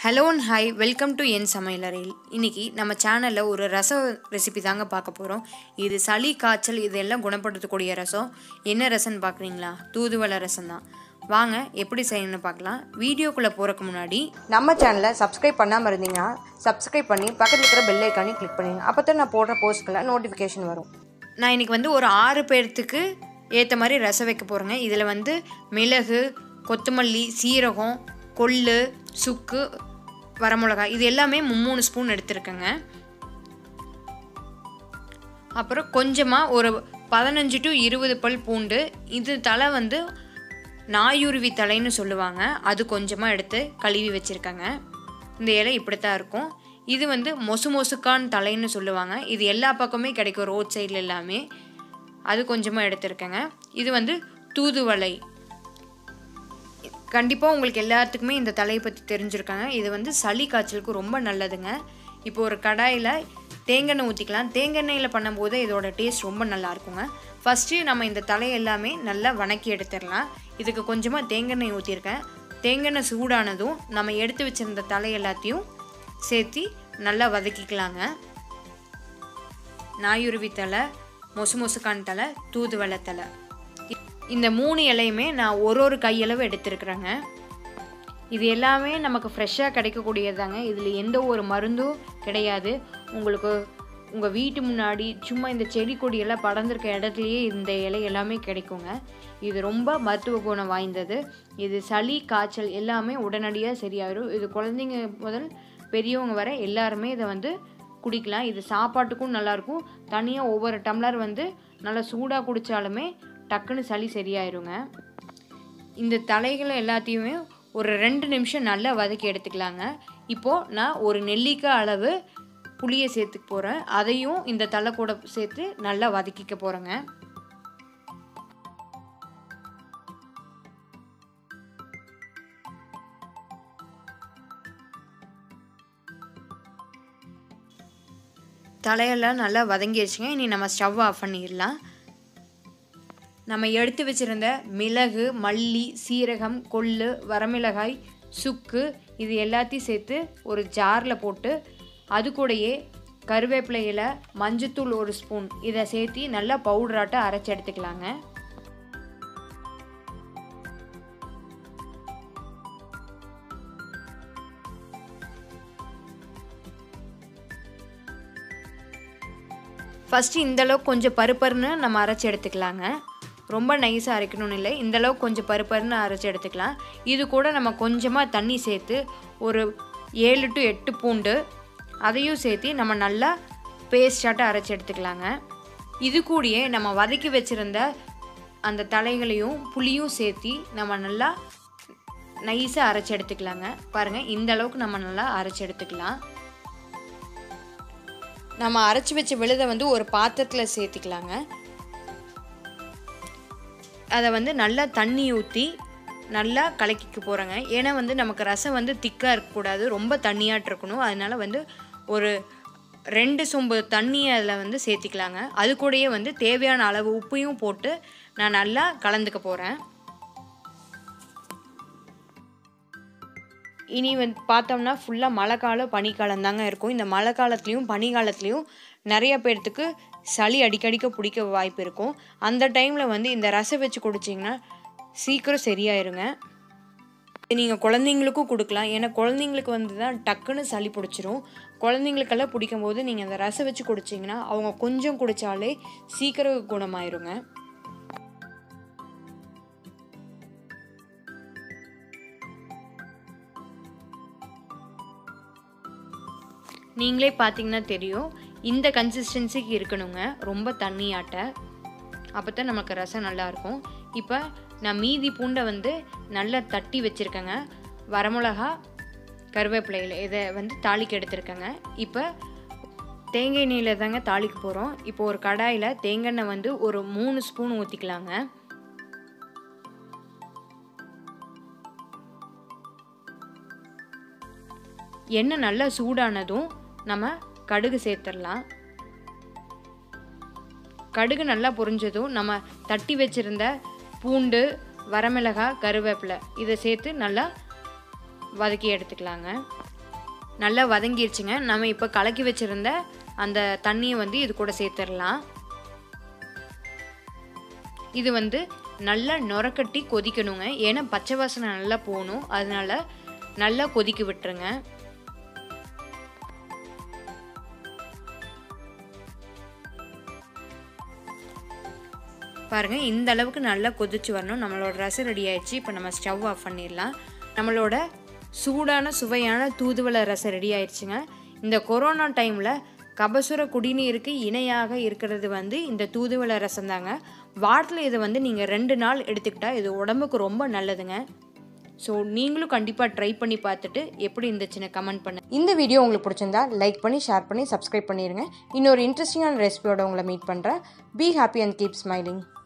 hello and hi welcome to என் சமையலறையில் இன்னைக்கு நம்ம சேனலில் ஒரு ரசம் ரெசிபி தாங்க பார்க்க போகிறோம் இது சளி காய்ச்சல் இதெல்லாம் குணப்படுத்தக்கூடிய ரசம் என்ன ரசம்னு பார்க்குறீங்களா தூதுவளை ரசம் தான் வாங்க எப்படி செய்யணும்னு பார்க்கலாம் வீடியோக்குள்ளே போகிறக்கு முன்னாடி நம்ம சேனலை சப்ஸ்கிரைப் பண்ணாமல் இருந்தீங்கன்னா சப்ஸ்கிரைப் பண்ணி பக்கத்தில் இருக்கிற பெல் ஐக்கானே கிளிக் பண்ணுங்க அப்போ தான் நான் போடுற போஸ்ட்கெல்லாம் நோட்டிஃபிகேஷன் வரும் நான் இன்னைக்கு வந்து ஒரு ஆறு பேர்த்துக்கு ஏற்ற மாதிரி ரசம் வைக்க போகிறேங்க இதில் வந்து மிளகு கொத்தமல்லி சீரகம் கொள்ளு சுக்கு வரமிளகாய் இது எல்லாமே மூணு ஸ்பூன் எடுத்திருக்கேங்க அப்புறம் கொஞ்சமாக ஒரு பதினஞ்சு டு இருபது பல் பூண்டு இது தலை வந்து நாயுருவி தலைன்னு சொல்லுவாங்க அது கொஞ்சமாக எடுத்து கழுவி வச்சுருக்கேங்க இந்த இலை இப்படித்தான் இருக்கும் இது வந்து மொசு மொசுக்கான் தலைன்னு சொல்லுவாங்க இது எல்லா பக்கமே கிடைக்கும் ரோட் சைடில் எல்லாமே அது கொஞ்சமாக எடுத்திருக்கேங்க இது வந்து தூதுவளை கண்டிப்பாக உங்களுக்கு எல்லாத்துக்குமே இந்த தலையை பற்றி தெரிஞ்சிருக்காங்க இது வந்து சளி காய்ச்சலுக்கு ரொம்ப நல்லதுங்க இப்போ ஒரு கடாயில் தேங்காய் ஊற்றிக்கலாம் தேங்காய் பண்ணும்போது இதோட டேஸ்ட் ரொம்ப நல்லா இருக்குங்க ஃபஸ்ட்டு நம்ம இந்த தலையை எல்லாமே நல்லா வணக்கி எடுத்துடலாம் இதுக்கு கொஞ்சமாக தேங்காய் ஊற்றிருக்கேன் தேங்காய் சூடானதும் நம்ம எடுத்து வச்சிருந்த தலை எல்லாத்தையும் சேர்த்து நல்லா வதக்கிக்கலாங்க நாயுருவி தலை மொசு மொசுக்கான் தலை தூதுவளை தலை இந்த மூணு இலையுமே நான் ஒரு ஒரு கையளவு எடுத்திருக்கிறேங்க இது எல்லாமே நமக்கு ஃப்ரெஷ்ஷாக கிடைக்கக்கூடியதாங்க இதில் எந்த ஒரு மருந்தும் கிடையாது உங்களுக்கு உங்கள் வீட்டு முன்னாடி சும்மா இந்த செடி கொடியெல்லாம் படர்ந்துருக்க இடத்துலையே இந்த இலை எல்லாமே கிடைக்குங்க இது ரொம்ப மருத்துவ குணம் வாய்ந்தது இது சளி காய்ச்சல் எல்லாமே உடனடியாக சரியாயிடும் இது குழந்தைங்க முதல் பெரியவங்க வரை எல்லாருமே இதை வந்து குடிக்கலாம் இது சாப்பாட்டுக்கும் நல்லாயிருக்கும் தனியாக ஒவ்வொரு டம்ளர் வந்து நல்லா சூடாக குடித்தாலுமே டக்குன்னு சளி சரியாயிருங்க இந்த தலைகளை எல்லாத்தையுமே ஒரு ரெண்டு நிமிஷம் நல்லா வதக்கி எடுத்துக்கலாங்க இப்போது நான் ஒரு நெல்லிக்காய் அளவு புளியை சேர்த்துக்க போகிறேன் அதையும் இந்த தலை கூட சேர்த்து நல்லா வதக்கிக்க போகிறேங்க தலையெல்லாம் நல்லா வதங்கிடுச்சுங்க இனி நம்ம ஸ்டவ் ஆஃப் பண்ணிடலாம் நம்ம எடுத்து வச்சுருந்த மிளகு மல்லி சீரகம் கொள்ளு வரமிளகாய் சுக்கு இது எல்லாத்தையும் சேர்த்து ஒரு ஜாரில் போட்டு அது கூடயே கருவேப்பிலையில் மஞ்சத்தூள் ஒரு ஸ்பூன் இதை சேர்த்து நல்லா பவுடராட்ட அரைச்சி எடுத்துக்கலாங்க ஃபஸ்ட்டு இந்தளவுக்கு கொஞ்சம் பருப்பருன்னு நம்ம அரைச்சி எடுத்துக்கலாங்க ரொம்ப நைஸாக அரைக்கணும்னு இல்லை இந்தளவுக்கு கொஞ்சம் பருப்பருன்னு அரைச்சி எடுத்துக்கலாம் இது கூட நம்ம கொஞ்சமாக தண்ணி சேர்த்து ஒரு ஏழு டு எட்டு பூண்டு அதையும் சேர்த்து நம்ம நல்லா பேஸ்டாட்ட அரைச்சி எடுத்துக்கலாங்க இது கூடயே நம்ம வதக்கி வச்சுருந்த அந்த தலைகளையும் புளியும் சேர்த்து நம்ம நல்லா நைஸாக அரைச்சி எடுத்துக்கலாங்க பாருங்கள் இந்த அளவுக்கு நம்ம நல்லா அரைச்சி எடுத்துக்கலாம் நம்ம அரைச்சி வச்ச விழுதை வந்து ஒரு பாத்திரத்தில் சேர்த்திக்கலாங்க அதை வந்து நல்லா தண்ணி ஊற்றி நல்லா கலக்கிக்க போகிறேங்க ஏன்னா வந்து நமக்கு ரசம் வந்து திக்காக இருக்கக்கூடாது ரொம்ப தண்ணியாட்டு இருக்கணும் அதனால் வந்து ஒரு ரெண்டு சொம்பு தண்ணி அதில் வந்து சேர்த்திக்கலாங்க அது கூடயே வந்து தேவையான அளவு உப்பையும் போட்டு நான் நல்லா கலந்துக்க போகிறேன் இனி வந்து பார்த்தோம்னா ஃபுல்லாக மழை காலம் பனிக்காலம் தாங்க இருக்கும் இந்த மழை காலத்துலேயும் பனிக்காலத்துலேயும் நிறைய பேர்த்துக்கு சளி அடிக்கடிக்க பிடிக்க வாய்ப்பு இருக்கும் அந்த டைமில் வந்து இந்த ரசம் வச்சு குடிச்சிங்கன்னா சீக்கிரம் சரியாயிருங்க நீங்கள் குழந்தைங்களுக்கும் கொடுக்கலாம் ஏன்னா குழந்தைங்களுக்கு வந்து தான் டக்குன்னு சளி பிடிச்சிரும் குழந்தைங்களுக்கெல்லாம் பிடிக்கும் போது நீங்கள் அந்த ரசம் வச்சு குடிச்சிங்கன்னா அவங்க கொஞ்சம் குடித்தாலே சீக்கிரம் குணமாயிருங்க நீங்களே பார்த்தீங்கன்னா தெரியும் இந்த கன்சிஸ்டன்சிக்கு இருக்கணுங்க ரொம்ப தண்ணியாட்ட அப்போ தான் நமக்கு ரசம் நல்லாயிருக்கும் இப்போ நான் மீதி பூண்டை வந்து நல்லா தட்டி வச்சுருக்கேங்க வரமிளகா கருவேப்பிலையில் இதை வந்து தாளிக்கு எடுத்திருக்கேங்க இப்போ தேங்காய் எண்ணெயில் தாங்க தாளிக்க போகிறோம் இப்போ ஒரு கடாயில் தேங்காய் வந்து ஒரு மூணு ஸ்பூன் ஊற்றிக்கலாங்க எண்ணெய் நல்லா சூடானதும் நம்ம கடுகு சேர்த்துடலாம் கடுகு நல்லா பொரிஞ்சதும் நம்ம தட்டி வச்சுருந்த பூண்டு வரமிளகாய் கருவேப்பிலை இதை சேர்த்து நல்லா வதக்கி எடுத்துக்கலாங்க நல்லா வதங்கிருச்சுங்க நம்ம இப்போ கலக்கி வச்சுருந்த அந்த தண்ணியை வந்து இது கூட சேர்த்துடலாம் இது வந்து நல்லா நுரக்கட்டி கொதிக்கணுங்க ஏன்னா பச்சை வாசனை நல்லா போகணும் அதனால நல்லா கொதிக்க விட்டுருங்க பாருங்கள் இந்த அளவுக்கு நல்லா கொதிச்சு வரணும் நம்மளோட ரசம் ரெடி ஆயிடுச்சு இப்போ நம்ம ஸ்டவ் ஆஃப் பண்ணிடலாம் நம்மளோட சூடான சுவையான தூதுவளை ரசம் ரெடி ஆயிடுச்சுங்க இந்த கொரோனா டைமில் கபசுர குடிநீருக்கு இணையாக இருக்கிறது வந்து இந்த தூதுவளை ரசம் தாங்க வாரத்தில் இதை வந்து நீங்கள் ரெண்டு நாள் எடுத்துக்கிட்டால் இது உடம்புக்கு ரொம்ப நல்லதுங்க ஸோ நீங்களும் கண்டிப்பாக ட்ரை பண்ணி பார்த்துட்டு எப்படி இருந்துச்சுன்னு கமெண்ட் பண்ணு இந்த வீடியோ உங்களுக்கு பிடிச்சிருந்தா லைக் பண்ணி ஷேர் பண்ணி சப்ஸ்கிரைப் பண்ணிடுங்க இன்னொரு இன்ட்ரெஸ்டிங்கான ரெசிபியோட உங்களை மீட் பண்ணுறேன் be happy and keep smiling